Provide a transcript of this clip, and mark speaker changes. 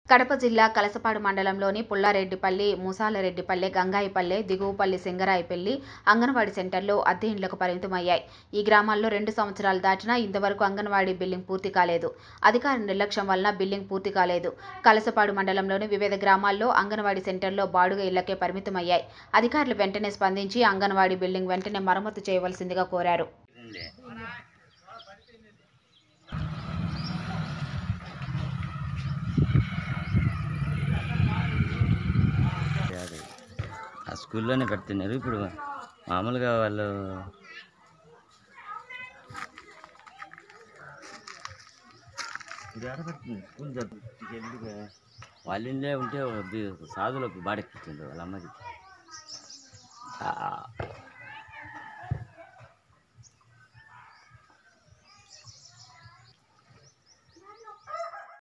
Speaker 1: కడప జిల్లా కలసపాడు మండలంలోని పుల్లారెడ్డిపల్లి మూసాలరెడ్డిపల్లె గంగాయిపల్లె దిగువపల్లి సింగరాయిపల్లి అంగన్వాడీ సెంటర్లు అద్దె ఇండ్లకు పరిమితమయ్యాయి ఈ గ్రామాల్లో రెండు సంవత్సరాలు దాటినా ఇంతవరకు అంగన్వాడీ బిల్లింగ్ పూర్తి కాలేదు అధికార నిర్లక్ష్యం వలన బిల్లింగ్ పూర్తి కాలేదు కలసపాడు మండలంలోని వివిధ గ్రామాల్లో అంగన్వాడీ సెంటర్లో బాడుగ ఇళ్లకే పరిమితమయ్యాయి అధికారులు వెంటనే స్పందించి అంగన్వాడీ బిల్డింగ్ వెంటనే మరమ్మతు చేయవలసిందిగా కోరారు
Speaker 2: అదే ఆ స్కూల్లోనే పెడుతున్నారు ఇప్పుడు మామూలుగా వాళ్ళు ఇది ఎక్కడ పెడుతుంది స్కూల్ జరుపు ఎందుకు వాళ్ళ ఇంట్లో ఉంటే సాధులకు బాడెక్కించిండు వాళ్ళ అమ్మకి ఆ,